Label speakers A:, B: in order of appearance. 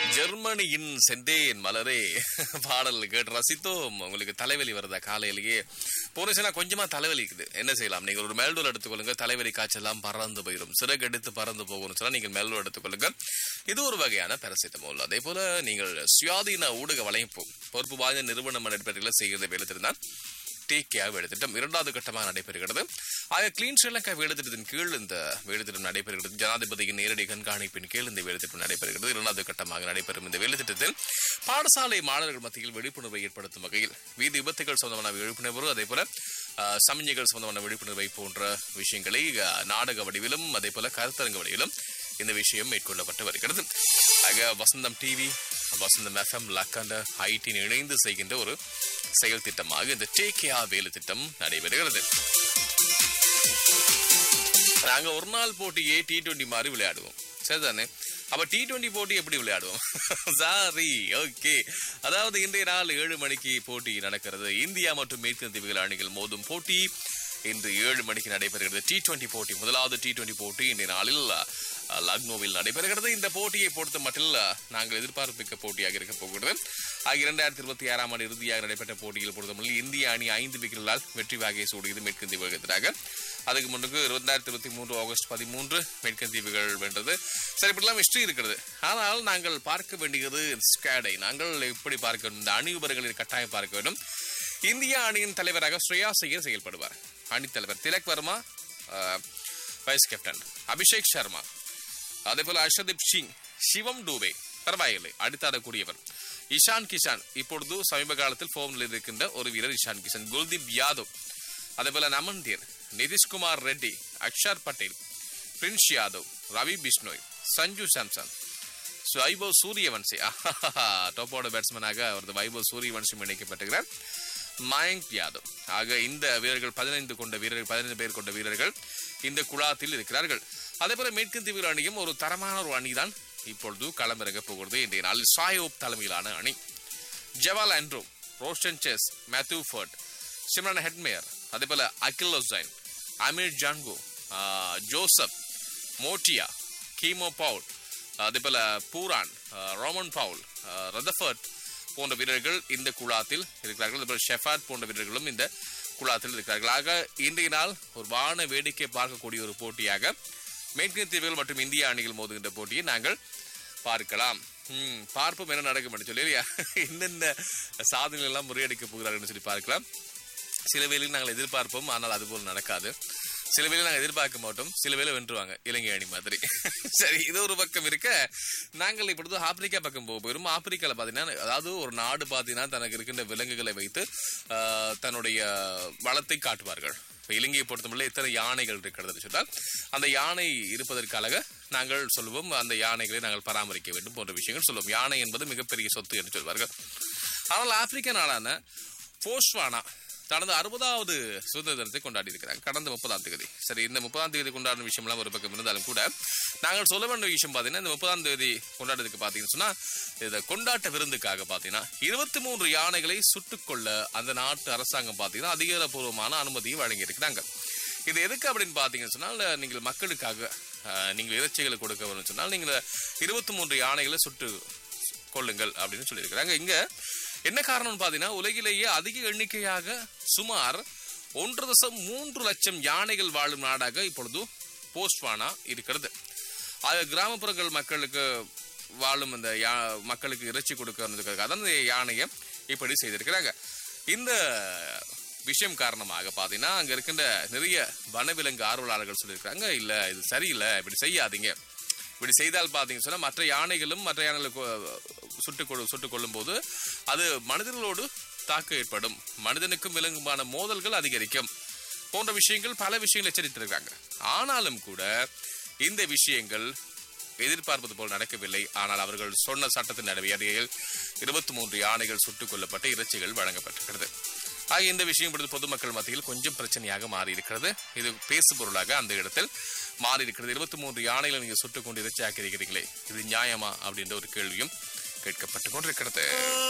A: ஜெர்மனியின் செந்தேன் மலரே பாடல் கேட்டு ரசித்தோம் உங்களுக்கு தலைவலி வருதா காலையிலேயே போனீங்கன்னா கொஞ்சமா தலைவலி இருக்குது என்ன செய்யலாம் நீங்கள் ஒரு மெல்டோல் எடுத்துக்கொள்ளுங்க தலைவலி காய்ச்சலாம் பறந்து போயிடும் சிறகு எடுத்து பறந்து போகணும் சொன்னா நீங்கள் மெல்டோல் எடுத்துக்கொள்ளுங்க இது ஒரு வகையான பேரசிட்டமோல் அதே போல நீங்கள் சுயாதீன ஊடக வளைப்பு பொறுப்பு வாய்ந்த நிறுவனம் நடைபெறல செய்கிறதை வேலைத்திருந்தால் டேக்கியா வேலைத்திட்டம் இரண்டாவது கட்டமாக நடைபெறுகிறது ஆக கிளீன் ஸ்ரீலங்கா வேலைத்திட்டத்தின் கீழ் இந்த வேலைத்திட்டம் நடைபெறுகிறது ஜனாதிபதியின் நேரடி கண்காணிப்பின் கீழ் இந்த வேலைத்திட்டம் நடைபெறுகிறது இரண்டாவது கட்டமாக நடைபெறும் இந்த வேலைத்திட்டத்தில் பாடசாலை மாணவர்கள் மத்தியில் விழிப்புணர்வை ஏற்படுத்தும் வகையில் வீதி விபத்துகள் சம்பந்தமான விழிப்புணர்வு அதே போல அஹ், சமிஞ்சைகள் சம்பந்தமான விழிப்புணர்வை போன்ற விஷயங்களை அஹ், நாடக வடிவிலும் அதே போல கருத்தரங்க வடிவிலும் இந்த விஷயம் மேற்கொள்ளப்பட்டு வருகிறது ஆக வசந்தம் டிவி வசந்தம் எஃப்எம் லக்கண்ட ஐடின் இணைந்து செய்கின்ற ஒரு செயல் திட்டமாக இந்த டேகேஆ வேலை திட்டம் நடைபெறுகிறது நாங்க ஒரு நாள் போட்டியே டி டுவெண்டி மாதிரி விளையாடுவோம் சரிதானே அப்ப டி டுவெண்டி போட்டி எப்படி விளையாடுவோம் சாரி ஓகே அதாவது இன்றைய நாள் ஏழு மணிக்கு போட்டி நடக்கிறது இந்தியா மற்றும் மேற்கு தீவுகள் அணிகள் மோதும் போட்டி இன்று ஏழு மணிக்கு நடைபெறுகிறது டி டுவெண்டி போட்டி முதலாவது டி டுவெண்டி போட்டி இன்றைய நாளில் அஹ், லக்னோவில் நடைபெறுகிறது இந்த போட்டியை பொறுத்த மட்டில் அஹ், நாங்கள் எதிர்பார்ப்பிக்க போட்டியாக இருக்க போகிறது ஆக இரண்டாயிரத்தி இருபத்தி ஆறாம் ஆண்டு இறுதியாக நடைபெற்ற போட்டியில் பொறுத்தமட்டில் இந்திய அணி ஐந்து விக்கெட்டுகளால் வெற்றி வாகை சூடியது மேற்கு தீவுகளுக்கு எதிராக அதுக்கு முன்னுக்கு இரண்டாயிரத்தி இருபத்தி மூன்று ஆகஸ்ட் பதிமூன்று மேற்கன் தீவுகள் வென்றது சரி இப்படிலாம் ஹிஸ்டரி இருக்கிறது ஆனால் நாங்கள் பார்க்க வேண்டியது ஸ்குவாடை நாங்கள் எப்படி பார்க்க வேண்டும் இந்த அணி விவரங்களில் கட்டாயம் பார்க்க வேண்டும் இந்திய அணியின் தலைவராக ஸ்ரேயா ஐயர் செயல்படுவார் அணித் தலைவர் திலக் வர்மா அஹ், வைஸ் கேப்டன் அபிஷேக் சர்மா அதே போல அர்ஷதீப் சிங் சிவம் டூபே பரவாயில்லை அடித்தாடக்கூடியவர் இஷான் கிஷான் இப்பொழுது சமீப காலத்தில் ஃபோமில் இருக்கின்ற ஒரு வீரர் இஷான் கிஷான் குல்தீப் யாதவ் அதே போல நமன்தீர் நிதிஷ்குமார் ரெட்டி அக்ஷர் பட்டேல் பிரின்ஸ் யாதவ் ரவி பிஷ்னோய் சஞ்சு சாம்சன் வைபவ் சூரியவன்சி டாப்போட பேட்ஸ்மேனாக அவரது வைபவ் சூரியவன்சியும் இணைக்கப்பட்டிருக்கிறார் மயங்க் யாதவ் ஆக இந்த வீரர்கள் பதினைந்து கொண்ட வீரர்கள் பதினைந்து பேர் கொண்ட வீரர்கள் இந்த குழாத்தில் இருக்கிறார்கள் அதே போல மேற்கு தீவிர அணியும் ஒரு தரமான ஒரு அணிதான் இப்பொழுது களமிறங்க போகிறது இன்றைய நாளில் சாயோப் தலைமையிலான அணி Jewel Andrew Roston Chase Matthew Forde Shimron Hetmyer அதே போல அகில் ஹுசைன் அமீர் ஜான்கோ ஆஹ், ஜோசப் மோட்டியா கீமோ பவுல் அதே போல பூரான் ஆஹ், ரோமன் பவுல் ஆஹ், ரதஃபர்ட் போன்ற வீரர்கள் இந்த குழாத்தில் இருக்கிறார்கள் அதே போல ஷெஃபாட் போன்ற வீரர்களும் இந்த குழாத்தில் இருக்கிறார்கள் ஆக இன்றைய நாள் ஒரு வான வேடிக்கை பார்க்கக்கூடிய ஒரு போட்டியாக மேற்கு தீவுகள் மற்றும் இந்திய அணிகள் மோதுகின்ற போட்டியை நாங்கள் பார்க்கலாம் ம், பார்ப்போம் என்ன நடக்கும் என்று சொல்லி இல்லையா என்னென்ன சாதனைகள் எல்லாம் முறியடிக்க போகிறார்கள் சொல்லி பார்க்கலாம் சில வேளையில் நாங்கள் எதிர்பார்ப்போம் ஆனால் அதுபோல் நடக்காது சில வேளை நாங்கள் எதிர்பார்க்க மாட்டோம் சில வேளை வென்றுவாங்க இலங்கை அணி மாதிரி சரி இது ஒரு பக்கம் இருக்க நாங்கள் இப்பொழுது ஆப்பிரிக்கா பக்கம் போக போயிரும் ஆப்பிரிக்கால பார்த்தீங்கன்னா அதாவது ஒரு நாடு பார்த்தீங்கன்னா தனக்கு இருக்கின்ற விலங்குகளை வைத்து ஆஹ், தன்னுடைய வளத்தை காட்டுவார்கள் இப்ப இலங்கையை பொறுத்தமல்ல எத்தனை யானைகள் இருக்கிறது சொன்னால் அந்த யானை இருப்பதற்காக நாங்கள் சொல்லுவோம் அந்த யானைகளை நாங்கள் பராமரிக்க வேண்டும் போன்ற விஷயங்கள் சொல்லுவோம் யானை என்பது மிகப்பெரிய சொத்து என்று சொல்வார்கள் ஆனால் ஆப்பிரிக்க நாடான போஸ்வானா கடந்த அறுபதாவது சுதந்திர தினத்தை கொண்டாடி இருக்கிறாங்க கடந்த முப்பதாம் தேதி சரி இந்த முப்பதாம் தேதி கொண்டாடின விஷயம்லாம் ஒரு பக்கம் இருந்தாலும் கூட நாங்கள் சொல்ல வேண்டிய விஷயம் பார்த்தீங்கன்னா இந்த முப்பதாம் தேதி கொண்டாடுறதுக்கு பார்த்தீங்கன்னு சொன்னா இதை கொண்டாட்ட விருந்துக்காக பார்த்தீங்கன்னா இருபத்தி மூன்று யானைகளை சுட்டுக்கொள்ள அந்த நாட்டு அரசாங்கம் பார்த்தீங்கன்னா அதிகாரப்பூர்வமான அனுமதியை வழங்கி இருக்கிறாங்க இது எதுக்கு அப்படின்னு பார்த்தீங்கன்னு சொன்னால் நீங்கள் மக்களுக்காக அஹ், நீங்கள் இறைச்சிகளை கொடுக்க வேணும்னு சொன்னால் நீங்கள் இருபத்தி மூன்று யானைகளை சுட்டு கொள்ளுங்கள் அப்படின்னு சொல்லியிருக்கிறாங்க இங்க என்ன காரணம்னு பார்த்தீங்கன்னா உலகிலேயே அதிக எண்ணிக்கையாக சுமார் ஒன்று தசம் மூன்று லட்சம் யானைகள் வாழும் நாடாக இப்பொழுது போஸ்ட்வானா இருக்கிறது அது கிராமப்புறங்கள் மக்களுக்கு வாழும் இந்த யா மக்களுக்கு இறைச்சி கொடுக்கறதுக்காக தான் இந்த யானையை இப்படி செய்திருக்கிறாங்க இந்த விஷயம் காரணமாக பார்த்தீங்கன்னா அங்க இருக்கின்ற நிறைய வனவிலங்கு ஆர்வலாளர்கள் சொல்லியிருக்காங்க இல்ல இது சரியில்லை இப்படி செய்யாதீங்க இப்படி செய்தால் பார்த்தீங்கன்னு சொன்னா மற்ற யானைகளும் மற்ற யானைகளை கொ- சுட்டுக் கொள் சுட்டுக் கொள்ளும் போது அது மனிதர்களோடு தாக்கம் ஏற்படும் மனிதனுக்கும் விலங்குமான மோதல்கள் அதிகரிக்கும் போன்ற விஷயங்கள் பல விஷயங்கள் எச்சரித்திருக்காங்க ஆனாலும் கூட இந்த விஷயங்கள் எதிர்பார்ப்பது போல் நடக்கவில்லை ஆனால் அவர்கள் சொன்ன சட்டத்தின் அடிப்படையில் இருபத்தி மூன்று யானைகள் சுட்டுக் கொல்லப்பட்ட இறைச்சிகள் வழங்கப்பட்டிருக்கிறது ஆக இந்த விஷயம் இப்பொழுது பொதுமக்கள் மத்தியில் கொஞ்சம் பிரச்சனையாக மாறி இருக்கிறது இது பேசு பொருளாக அந்த இடத்தில் மாறி இருக்கிறது இருபத்தி மூன்று யானைகளை நீங்க சுட்டுக் கொண்டு இறைச்சி ஆக்கியிருக்கிறீங்களே இது நியாயமா அப்படின்ற ஒரு கேள்வியும் கேட்கப்பட்டு கொண்டிருக்கிறது